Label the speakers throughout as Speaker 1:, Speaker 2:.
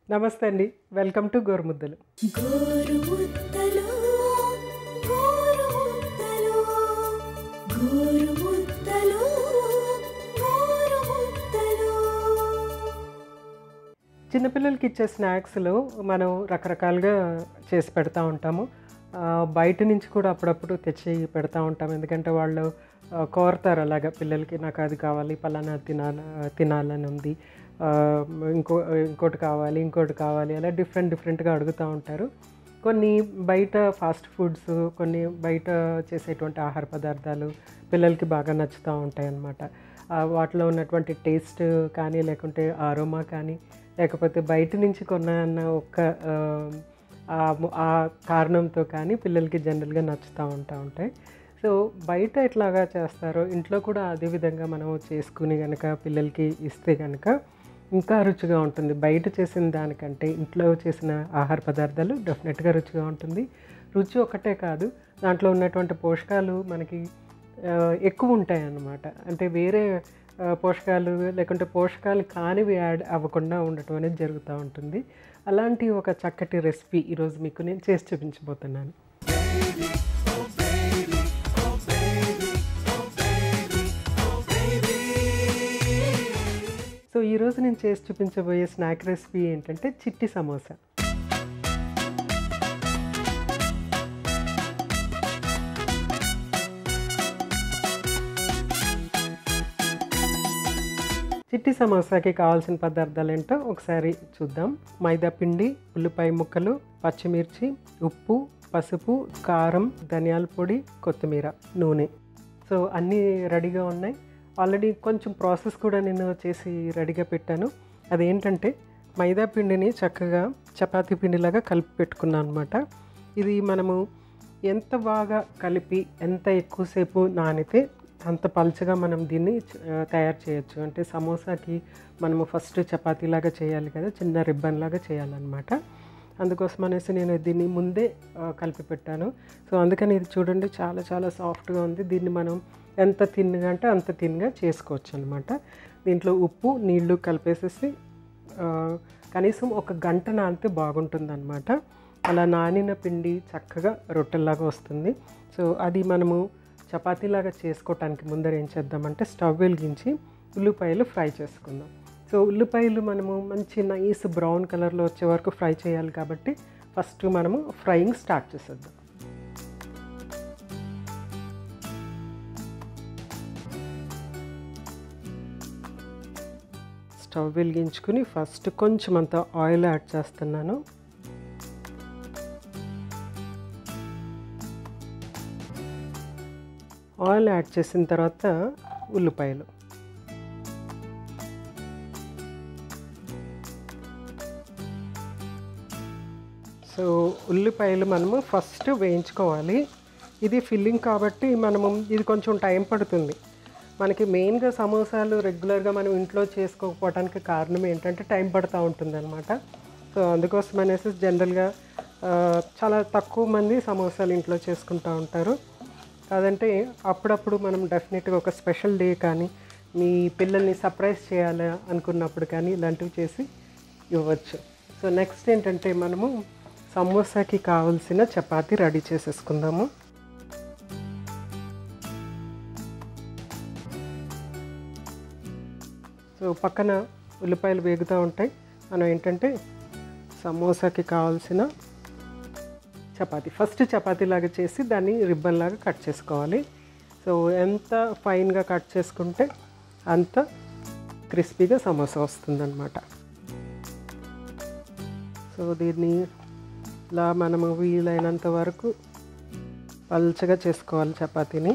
Speaker 1: నమస్తే అండి welcome to గోరుముద్దలు
Speaker 2: గోరుముద్దలు గోరుముద్దలు గోరుముద్దలు గోరుముద్దలు
Speaker 1: చిన్నపిల్లలకి ఇచ్చే స్నాక్స్లో మనం రకరకాలుగా చేసి పెడతా ఉంటాము ఆ, బయట నుంచి కూడా అప్పుడప్పుడు తెచ్చి పెడతా ఉంటాం ఎందుకంటే వాళ్ళు ఆ, కోరతారు అలాగా పిల్లలకి నాకు అది కావాలి పలానా తినాల తినాలని ఉంది ఆ, ఇంకో ఇంకోటి కావాలి ఇంకోటి కావాలి అలా డిఫరెంట్ డిఫరెంట్గా అడుగుతూ ఉంటారు కొన్ని బయట ఫాస్ట్ ఫుడ్స్ కొన్ని బయట చేసేటువంటి ఆహార పదార్థాలు పిల్లలకి బాగా నచ్చుతూ ఉంటాయి అన్నమాట ఆ వాటిలో ఉన్నటువంటి టేస్ట్ కానీ లేకుంటే ఆరోమా కానీ లేకపోతే బయట నుంచి కొన్న అన్న ఒక్క ఆ, ఆ ము- ఆ కారణంతో కానీ పిల్లలకి జనరల్గా నచ్చుతూ ఉంటా ఉంటాయి సో బయట ఎట్లాగా చేస్తారో ఇంట్లో కూడా అదే విధంగా మనం చేసుకుని కనుక పిల్లలకి ఇస్తే కనుక ఇంకా రుచిగా ఉంటుంది బయట చేసిన దానికంటే ఇంట్లో చేసిన ఆహార పదార్థాలు డెఫినెట్గా రుచిగా ఉంటుంది రుచి ఒకటే కాదు దాంట్లో ఉన్నటువంటి పోషకాలు మనకి ఆ, ఎక్కువ ఉంటాయి అన్నమాట అంటే వేరే ఆ, పోషకాలు లేకుంటే పోషకాలు కానివి యాడ్ అవ్వకుండా ఉండటం అనేది జరుగుతూ ఉంటుంది అలాంటి ఒక చక్కటి రెసిపీ ఈరోజు మీకు నేను చేసి చూపించబోతున్నాను సో ఈరోజు నేను చేసి చూపించబోయే స్నాక్ రెసిపీ ఏంటంటే చిట్టి సమోసా చిట్టి సమోసాకి కావాల్సిన పదార్థాలు ఏంటో ఒకసారి చూద్దాం మైదా పిండి ఉల్లిపాయ ముక్కలు పచ్చిమిర్చి ఉప్పు పసుపు కారం ధనియాల పొడి కొత్తిమీర నూనె సో అన్నీ రెడీగా ఉన్నాయి ఆల్రెడీ కొంచెం ప్రాసెస్ కూడా నేను చేసి రెడీగా పెట్టాను అదేంటంటే మైదా పిండిని చక్కగా చపాతీ పిండిలాగా కలిపి పెట్టుకున్నాను అనమాట ఇది మనము ఎంత బాగా కలిపి ఎంత ఎక్కువసేపు నానితే అంత పలుచగా మనం దీన్ని ఆ, తయారు చేయొచ్చు అంటే సమోసాకి మనము ఫస్ట్ చపాతీలాగా చేయాలి కదా చిన్న రిబ్బన్ లాగా చేయాలన్నమాట అందుకోసం అనేసి నేను దీన్ని ముందే ఆ, కలిపి పెట్టాను సో అందుకని ఇది చూడండి చాలా చాలా సాఫ్ట్గా ఉంది దీన్ని మనం ఎంత తిన్నగా అంటే అంత తిన్నగా చేసుకోవచ్చు అనమాట దీంట్లో ఉప్పు నీళ్లు కలిపేసేసి ఆ, కనీసం ఒక గంట నానితే బాగుంటుంది అనమాట అలా నానిన పిండి చక్కగా రొట్టెల్లాగా వస్తుంది సో అది మనము చపాతీలాగా చేసుకోవటానికి ముందర ఏం చేద్దామంటే స్టవ్ వెలిగించి ఉల్లిపాయలు ఫ్రై చేసుకుందాం సో ఉల్లిపాయలు మనము మంచి నైస్ బ్రౌన్ కలర్లో వచ్చే వరకు ఫ్రై చేయాలి కాబట్టి ఫస్ట్ మనము ఫ్రైయింగ్ స్టార్ట్ చేసేద్దాం స్టవ్ వెలిగించుకుని ఫస్ట్ కొంచెం అంత ఆయిల్ యాడ్ చేస్తున్నాను ఆయిల్ యాడ్ చేసిన తర్వాత ఉల్లిపాయలు సో ఉల్లిపాయలు మనము ఫస్ట్ వేయించుకోవాలి ఇది ఫిల్లింగ్ కాబట్టి మనము ఇది కొంచెం టైం పడుతుంది మనకి మెయిన్గా సమోసాలు రెగ్యులర్గా మనం ఇంట్లో చేసుకోకపోవడానికి కారణం ఏంటంటే టైం పడుతూ ఉంటుంది అనమాట సో అందుకోసం అనేసి జనరల్గా ఆ, చాలా తక్కువ మంది సమోసాలు ఇంట్లో చేసుకుంటూ ఉంటారు కాదంటే అప్పుడప్పుడు మనం డెఫినెట్గా ఒక స్పెషల్ డే కానీ మీ పిల్లల్ని సర్ప్రైజ్ చేయాలి అనుకున్నప్పుడు కానీ ఇలాంటివి చేసి ఇవ్వచ్చు సో నెక్స్ట్ ఏంటంటే మనము సమోసాకి కావాల్సిన చపాతీ రెడీ చేసేసుకుందాము సో పక్కన ఉల్లిపాయలు వేగుతూ ఉంటాయి మనం ఏంటంటే సమోసాకి కావాల్సిన చపాతీ ఫస్ట్ చపాతీ లాగా చేసి దాన్ని రిబ్బన్ లాగా కట్ చేసుకోవాలి సో ఎంత ఫైన్గా కట్ చేసుకుంటే అంత క్రిస్పీగా సమోసా వస్తుందన్నమాట సో దీన్ని ఇలా మనము వీలైనంత వరకు పల్చగా చేసుకోవాలి చపాతీని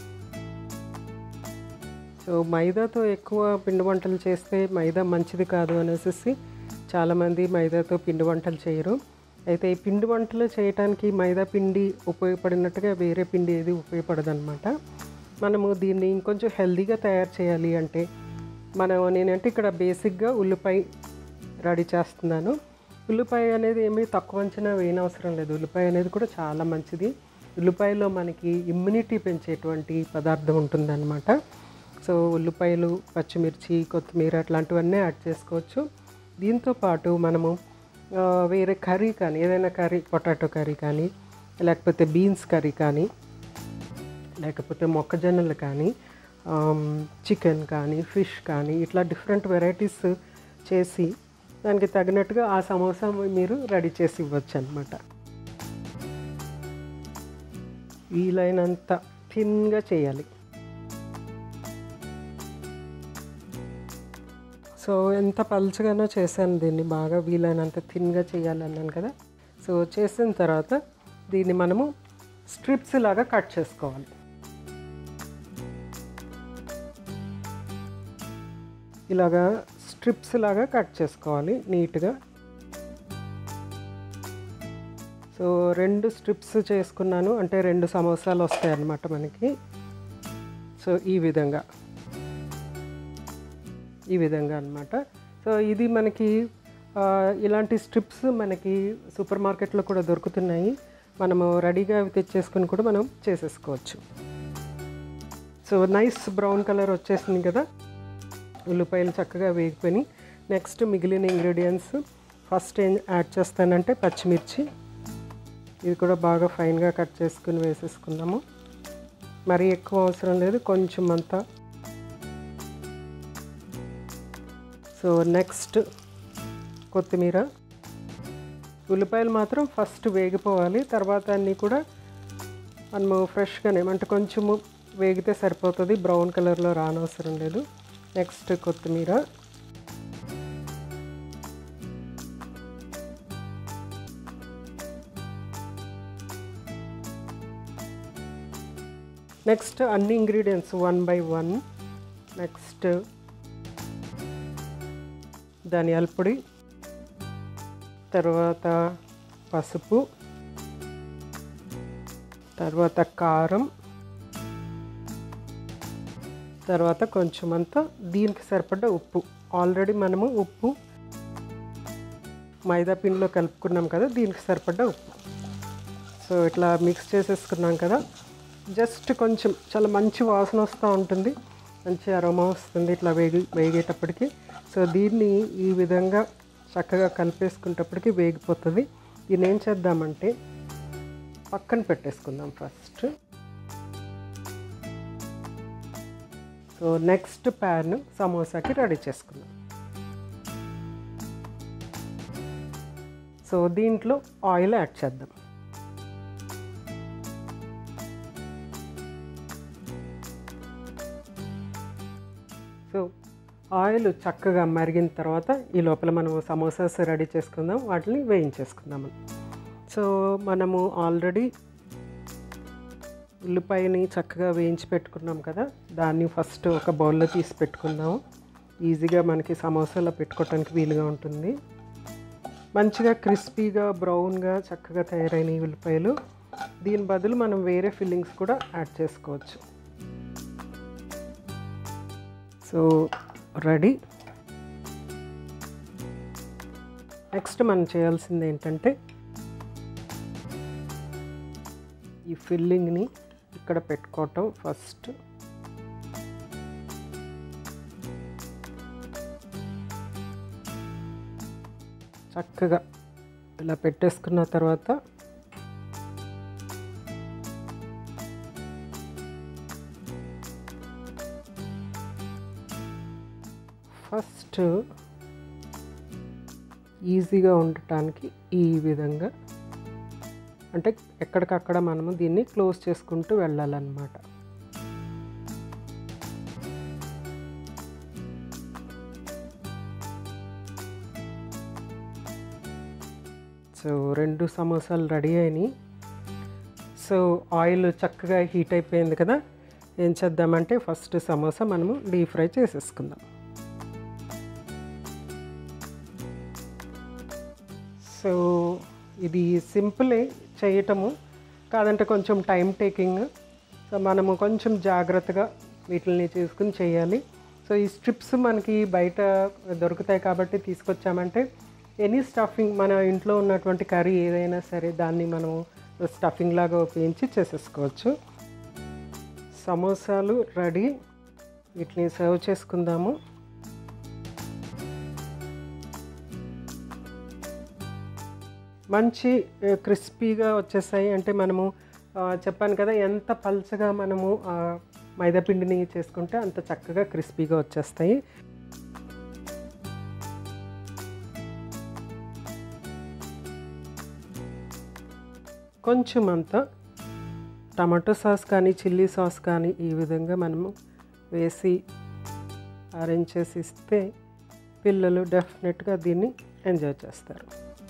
Speaker 1: సో మైదాతో ఎక్కువ పిండి వంటలు చేస్తే మైదా మంచిది కాదు అనేసి చాలామంది మైదాతో పిండి వంటలు చేయరు అయితే ఈ పిండి వంటలు చేయడానికి మైదా పిండి ఉపయోగపడినట్టుగా వేరే పిండి ఏది ఉపయోగపడదన్నమాట మనము దీన్ని ఇంకొంచెం హెల్దీగా తయారు చేయాలి అంటే మనం నేనంటే ఇక్కడ బేసిక్గా ఉల్లిపాయ రెడీ చేస్తున్నాను ఉల్లిపాయ అనేది ఏమీ తక్కువ అంచనా వేయనవసరం లేదు ఉల్లిపాయ అనేది కూడా చాలా మంచిది ఉల్లిపాయలో మనకి ఇమ్యూనిటీ పెంచేటువంటి పదార్థం ఉంటుందన్నమాట సో ఉల్లిపాయలు పచ్చిమిర్చి కొత్తిమీర అట్లాంటివన్నీ యాడ్ చేసుకోవచ్చు దీంతో పాటు మనము ఆ, వేరే కర్రీ కానీ ఏదైనా కర్రీ పొటాటో కర్రీ కానీ లేకపోతే బీన్స్ కర్రీ కానీ లేకపోతే మొక్కజొన్నలు కానీ చికెన్ కానీ ఫిష్ కానీ ఇట్లా డిఫరెంట్ వెరైటీస్ చేసి దానికి తగినట్టుగా ఆ సమోసా మీరు రెడీ చేసి ఇవ్వచ్చు అనమాట వీలైనంత థిన్గా చేయాలి సో ఎంత పలుచగానో చేశాను దీన్ని బాగా వీలైనంత థిన్గా చేయాలన్నాను కదా సో చేసిన తర్వాత దీన్ని మనము స్ట్రిప్స్ లాగా కట్ చేసుకోవాలి ఇలాగా స్ట్రిప్స్ లాగా కట్ చేసుకోవాలి నీట్గా సో రెండు స్ట్రిప్స్ చేసుకున్నాను అంటే రెండు సమోసాలు వస్తాయి అన్నమాట మనకి సో ఈ విధంగా ఈ విధంగా అన్నమాట సో ఇది మనకి ఆ, ఇలాంటి స్ట్రిప్స్ మనకి సూపర్ మార్కెట్లో కూడా దొరుకుతున్నాయి మనము రెడీగా అవి తెచ్చేసుకుని కూడా మనం చేసేసుకోవచ్చు సో నైస్ బ్రౌన్ కలర్ వచ్చేసింది కదా ఉల్లిపాయలు చక్కగా వేగిపోయి నెక్స్ట్ మిగిలిన ఇంగ్రీడియంట్స్ ఫస్ట్ ఏం యాడ్ చేస్తానంటే పచ్చిమిర్చి ఇది కూడా బాగా ఫైన్గా కట్ చేసుకుని వేసేసుకుందాము మరీ ఎక్కువ అవసరం లేదు కొంచెం అంతా సో నెక్స్ట్ కొత్తిమీర ఉల్లిపాయలు మాత్రం ఫస్ట్ వేగిపోవాలి తర్వాత అన్నీ కూడా మనము ఫ్రెష్గానే అంటే కొంచెము వేగితే సరిపోతుంది బ్రౌన్ కలర్లో రానవసరం లేదు నెక్స్ట్ కొత్తిమీర నెక్స్ట్ అన్ని ingredients one by one next ధనియాల పొడి తర్వాత పసుపు తర్వాత కారం తర్వాత కొంచెం అంతా దీనికి సరిపడ్డ ఉప్పు ఆల్రెడీ మనము ఉప్పు మైదా పిండిలో కలుపుకున్నాం కదా దీనికి సరిపడ్డ ఉప్పు సో ఇట్లా మిక్స్ చేసేసుకున్నాం కదా జస్ట్ కొంచెం చాలా మంచి వాసన వస్తూ ఉంటుంది మంచి అరోమా వస్తుంది ఇట్లా వేగి వేగేటప్పటికి సో దీన్ని ఈ విధంగా చక్కగా కలిపేసుకునేటప్పటికి వేగిపోతుంది దీన్ని ఏం చేద్దామంటే పక్కన పెట్టేసుకుందాం ఫస్ట్ సో నెక్స్ట్ ప్యాన్ సమోసాకి రెడీ చేసుకుందాం సో దీంట్లో ఆయిల్ యాడ్ చేద్దాం సో ఆయిల్ చక్కగా మరిగిన తర్వాత ఈ లోపల మనము సమోసాస్ రెడీ చేసుకుందాం వాటిని వేయించేసుకుందాం సో మనము ఆల్రెడీ ఉల్లిపాయని చక్కగా వేయించి పెట్టుకున్నాం కదా దాన్ని ఫస్ట్ ఒక బౌల్లో తీసి పెట్టుకుందాము ఈజీగా మనకి సమోసాలో పెట్టుకోవటానికి వీలుగా ఉంటుంది మంచిగా క్రిస్పీగా బ్రౌన్గా చక్కగా తయారైన ఈ ఉల్లిపాయలు దీని బదులు మనం వేరే ఫిల్లింగ్స్ కూడా యాడ్ చేసుకోవచ్చు సో రెడీ నెక్స్ట్ మనం చేయాల్సింది ఏంటంటే ఈ ఫిల్లింగ్ని ఇక్కడ పెట్టుకోవటం ఫస్ట్ చక్కగా ఇలా పెట్టేసుకున్న తర్వాత ఫస్ట్ ఈజీగా ఉండటానికి ఈ విధంగా అంటే ఎక్కడికక్కడ మనము దీన్ని క్లోజ్ చేసుకుంటూ వెళ్ళాలన్నమాట సో రెండు సమోసాలు రెడీ అయినాయి సో ఆయిల్ చక్కగా హీట్ అయిపోయింది కదా ఏం చేద్దామంటే ఫస్ట్ సమోసా మనము డీప్ ఫ్రై చేసేసుకుందాం సో ఇది సింపులే చేయటము కాదంటే కొంచెం టైం టేకింగ్ సో మనము కొంచెం జాగ్రత్తగా వీటిని చేసుకుని చేయాలి సో ఈ స్ట్రిప్స్ మనకి బయట దొరుకుతాయి కాబట్టి తీసుకొచ్చామంటే ఎనీ స్టఫింగ్ మన ఇంట్లో ఉన్నటువంటి కర్రీ ఏదైనా సరే దాన్ని మనం స్టఫింగ్ లాగా ఉపయోగించి చేసేసుకోవచ్చు సమోసాలు రెడీ వీటిని సర్వ్ చేసుకుందాము మంచి ఆ, క్రిస్పీగా వచ్చేస్తాయి అంటే మనము ఆ, చెప్పాను కదా ఎంత పల్చగా మనము ఆ, మైదా పిండిని చేసుకుంటే అంత చక్కగా క్రిస్పీగా వచ్చేస్తాయి కొంచెం అంత టమాటో సాస్ కానీ చిల్లీ సాస్ కానీ ఈ విధంగా మనము వేసి అరేంజ్ చేసి ఇస్తే పిల్లలు డెఫినెట్గా దీన్ని ఎంజాయ్ చేస్తారు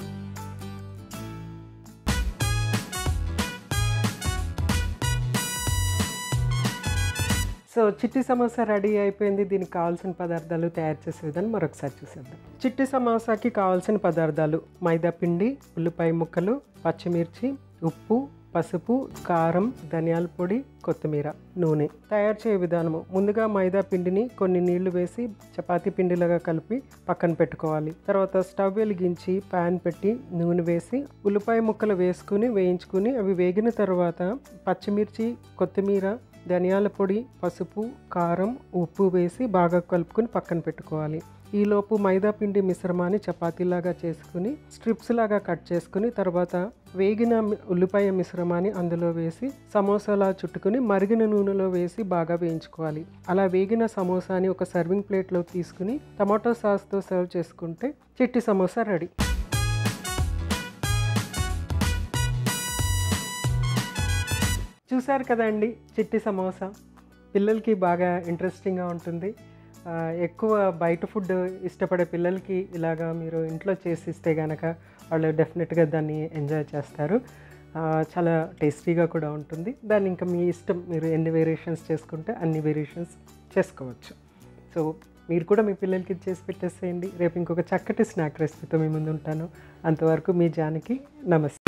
Speaker 1: సో చిట్టి సమోసా రెడీ అయిపోయింది దీనికి కావాల్సిన పదార్థాలు తయారు చేసే విధానం మరొకసారి చూసేద్దాం చిట్టి సమోసాకి కావాల్సిన పదార్థాలు మైదా పిండి ఉల్లిపాయ ముక్కలు పచ్చిమిర్చి ఉప్పు పసుపు కారం ధనియాల పొడి కొత్తిమీర నూనె తయారు చేయ విధానము ముందుగా మైదా పిండిని కొన్ని నీళ్లు వేసి చపాతీ పిండిలాగా కలిపి పక్కన పెట్టుకోవాలి తర్వాత స్టవ్ వెలిగించి పాన్ పెట్టి నూనె వేసి ఉల్లిపాయ ముక్కలు వేసుకుని వేయించుకుని అవి వేగిన తర్వాత పచ్చిమిర్చి కొత్తిమీర ధనియాల పొడి పసుపు కారం ఉప్పు వేసి బాగా కలుపుకొని పక్కన పెట్టుకోవాలి ఈలోపు మైదా పిండి మిశ్రమాన్ని చపాతీలాగా చేసుకుని స్ట్రిప్స్ లాగా కట్ చేసుకుని తర్వాత వేగిన మి- ఉల్లిపాయ మిశ్రమాన్ని అందులో వేసి సమోసాలా చుట్టుకుని మరిగిన నూనెలో వేసి బాగా వేయించుకోవాలి అలా వేగిన సమోసాని ఒక సర్వింగ్ ప్లేట్లో తీసుకుని టమాటో సాస్తో సర్వ్ చేసుకుంటే చిట్టి సమోసా రెడీ చూశారు కదండి చిట్టి సమోసా పిల్లలకి బాగా ఇంట్రెస్టింగ్గా ఉంటుంది ఆ, ఎక్కువ బయట ఫుడ్ ఇష్టపడే పిల్లలకి ఇలాగా మీరు ఇంట్లో చేసి ఇస్తే కనుక వాళ్ళు డెఫినెట్గా దాన్ని ఎంజాయ్ చేస్తారు ఆ, చాలా టేస్టీగా కూడా ఉంటుంది దాన్ని ఇంకా మీ ఇష్టం మీరు ఎన్ని వేరియేషన్స్ చేసుకుంటే అన్ని వేరియేషన్స్ చేసుకోవచ్చు సో మీరు కూడా మీ పిల్లలకి ఇది చేసి పెట్టేసేయండి రేపు ఇంకొక చక్కటి స్నాక్ రెసిపీతో మీ ముందు ఉంటాను అంతవరకు మీ జానకి నమస్తే